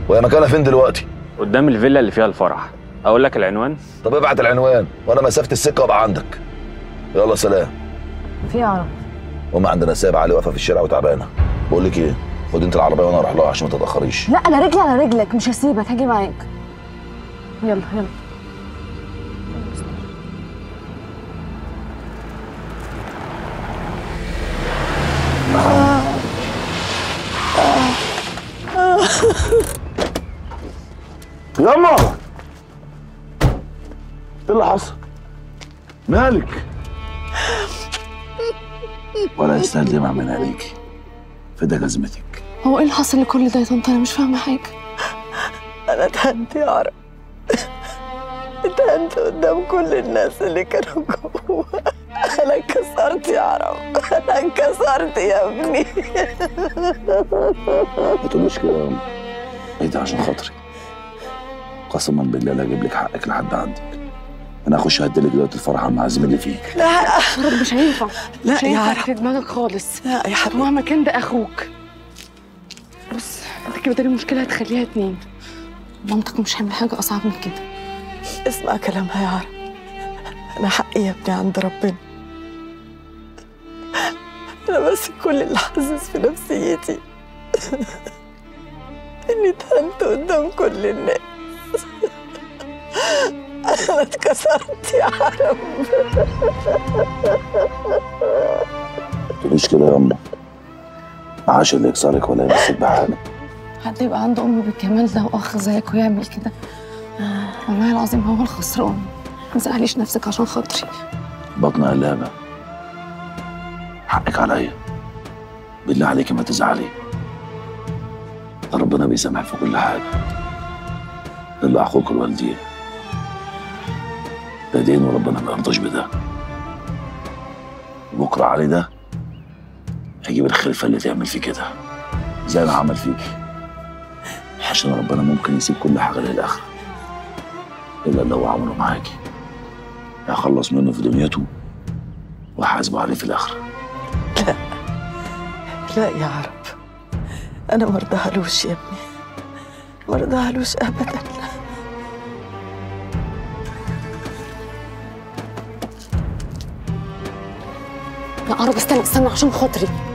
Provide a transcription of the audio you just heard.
وهي مكانها فين دلوقتي قدام الفيلا اللي فيها الفرح اقول لك العنوان طب ابعت العنوان وانا مسافه السكه وابقى عندك يلا سلام في عرب وما عندنا سايب علي واقفه في الشارع وتعبانه بقول لك ايه خد انت العربيه وانا اروح لها عشان ما تتاخريش لا انا رجلي على رجلك مش هسيبك هاجي معاك يلا يلا يلا ايه اللي حصل مالك ولا يستاهل دمع من عينيكي فدا جزمتك هو ايه اللي حصل لكل ده يا طنط انا مش فاهمه حاجه أنا اتهنت يا عرب اتهنت قدام كل الناس اللي كانوا جوه أنا انكسرت يا عرب أنا انكسرت يا ابني ما تقولوش كده يا أم. اهدي عشان خاطري قسما بالله لا اجيب لك حقك لحد عندك انا اخش اهدلك دلوقتي الفرح مع زميلي فيك لا رب مش هينفع لا مش يا هينفع عرب في دماغك خالص لا يا حبيبي مهما كان ده اخوك بص انت كده داري المشكله هتخليها اتنين مامتك مش هعمل حاجه اصعب من كده اسمع كلامها يا عرب أنا حقي يا ابني عند ربنا أنا بس كل اللي حاسس في نفسيتي إني اتهنت قدام كل الناس أنا اتكسرت يا عرب ما تقوليش كده يا أم عاش اللي يكسرك ولا يمسك بحاجه حد يبقى عنده ام بالكمال ده واخ زيك ويعمل كده والله العظيم هو الخسران ما تزعليش نفسك عشان خاطري بطن قلابه حقك عليا بالله عليك ما تزعلي ده ربنا بيسامح في كل حاجه الا حقوق الوالدين ده دين وربنا ما يرضاش بده بكره علي ده هيجيب الخلفه اللي تعمل فيه كده زي ما عمل فيك عشان ربنا ممكن يسيب كل حاجه للاخره الا اللي هو عمله معاكي هخلص منه في دنيته وهحاسبه عليه في الاخره لا يا عرب أنا مرضاهلوش يا ابني مرضاهلوش أبدا لا عرب استنى استنى عشان خاطري